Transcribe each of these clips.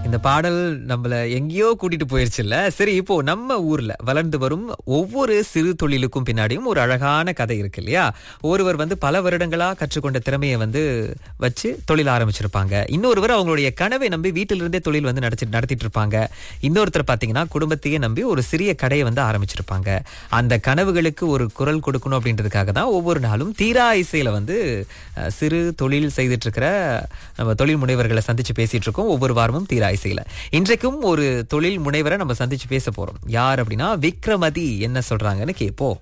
இந்த பாடல் நம்மள எங்கேயோ கூட்டிட்டு போயிருச்சுல்ல சரி இப்போ நம்ம ஊர்ல வளர்ந்து வரும் ஒவ்வொரு சிறு தொழிலுக்கும் பின்னாடியும் ஒரு அழகான கதை இருக்கு இல்லையா ஒருவர் வந்து பல வருடங்களா கற்றுக்கொண்ட திறமையை வந்து வச்சு தொழில் ஆரம்பிச்சிருப்பாங்க இன்னொருவர் அவங்களுடைய கனவை நம்பி வீட்டிலிருந்தே தொழில் வந்து நடத்தி நடத்திட்டு இருப்பாங்க இன்னொருத்தர் பாத்தீங்கன்னா குடும்பத்தையே நம்பி ஒரு சிறிய கடையை வந்து ஆரம்பிச்சிருப்பாங்க அந்த கனவுகளுக்கு ஒரு குரல் கொடுக்கணும் அப்படின்றதுக்காக தான் ஒவ்வொரு நாளும் தீரா இசையில வந்து அஹ், சிறு தொழில் செய்துட்டு இருக்கிற நம்ம தொழில் முனைவர்களை சந்திச்சு பேசிட்டு இருக்கோம் ஒவ்வொரு வாரமும் தீரா இசையில இன்றைக்கும் ஒரு தொழில் முனைவரை நம்ம சந்திச்சு பேச போறோம் யார் அப்படின்னா விக்ரமதி என்ன சொல்றாங்கன்னு கேட்போம்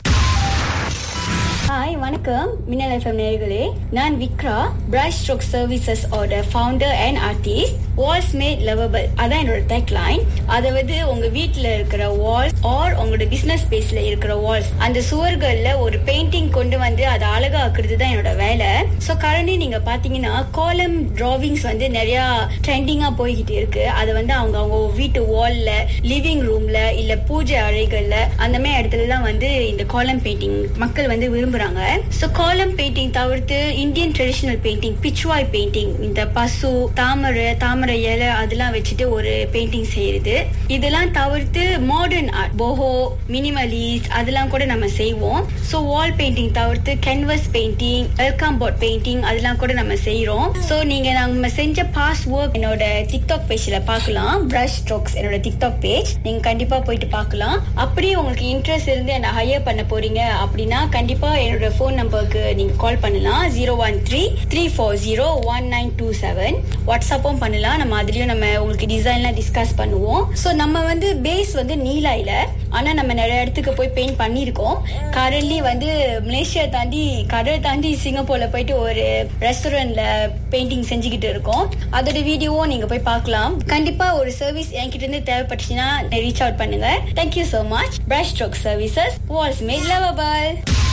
ஹாய் வணக்கம் மின்னல் எஃப்எம் நேர்களே நான் விக்ரா பிரைட் ஸ்ட்ரோக் சர்வீசஸ் ஓட founder and artist walls made lovable அதான் என்னோட டெக் லைன் அதாவது உங்க வீட்ல இருக்கிற வால்ஸ் ஆர் உங்களோட பிசினஸ் ஸ்பேஸ்ல இருக்கிற வால்ஸ் அந்த சுவர்கள்ல ஒரு பெயிண்டிங் கொண்டு வந்து அதை அழகாக்குறது தான் என்னோட வேலை ஸோ கரண்டி நீங்க பாத்தீங்கன்னா காலம் டிராவிங்ஸ் வந்து நிறைய ட்ரெண்டிங்கா போய்கிட்டு இருக்கு அதை வந்து அவங்க அவங்க வீட்டு வால்ல லிவிங் ரூம்ல இல்ல பூஜை அறைகள்ல அந்த மாதிரி இடத்துல தான் வந்து இந்த காலம் பெயிண்டிங் மக்கள் வந்து விரும்புறாங்க சோ காலம் பெயிண்டிங் தவிர்த்து Indian traditional painting Pichwai painting இந்த பசு தாமரை தாமரை இலை அதெல்லாம் வச்சுட்டு ஒரு பெயிண்டிங் செய்யறது இதெல்லாம் தவிர்த்து மாடர்ன் ஆர்ட் போஹோ மினிமலிஸ்ட் அதெல்லாம் கூட நம்ம செய்வோம் சோ வால் பெயிண்டிங் தவிர்த்து canvas painting welcome board painting அதெல்லாம் கூட நம்ம செய்யறோம் சோ நீங்க நம்ம செஞ்ச பாஸ் ஒர்க் என்னோட டிக்டாக் பேஜ்ல பார்க்கலாம் பிரஷ் ஸ்ட்ரோக்ஸ் என்னோட டிக்டாக் பேஜ் நீங்க கண்டிப்பா போயிட்டு பார்க்கலாம் அப்படியே உங்களுக்கு இன்ட்ரெஸ்ட் இருந்து என்ன ஹையர் பண்ண போறீங்க அப்படின்னா கண்டிப்பா என்னோட ஃபோன் நம்பருக்கு நீங்க கால் பண்ணலாம் zero one three three four zero one nine two seven வாட்ஸ்அப்பும் பண்ணலாம் நம்ம அதுலயும் நம்ம உங்களுக்கு டிசைன்லாம் டிஸ்கஸ் பண்ணுவோம் சோ நம்ம வந்து பேஸ் வந்து நீலாயில ஆனா நம்ம நிறைய இடத்துக்கு போய் பெயிண்ட் பண்ணியிருக்கோம் கரண்ட்லி வந்து மலேசியா தாண்டி கடல் தாண்டி சிங்கப்பூர்ல போயிட்டு ஒரு ரெஸ்டாரண்ட்ல பெயிண்டிங் செஞ்சுக்கிட்டு இருக்கோம் அதோட வீடியோவும் நீங்க போய் பார்க்கலாம் கண்டிப்பா ஒரு சர்வீஸ் என்கிட்ட இருந்து தேவைப்பட்டுச்சுன்னா ரீச் அவுட் பண்ணுங்க thank you so much brush stroke services walls made lovable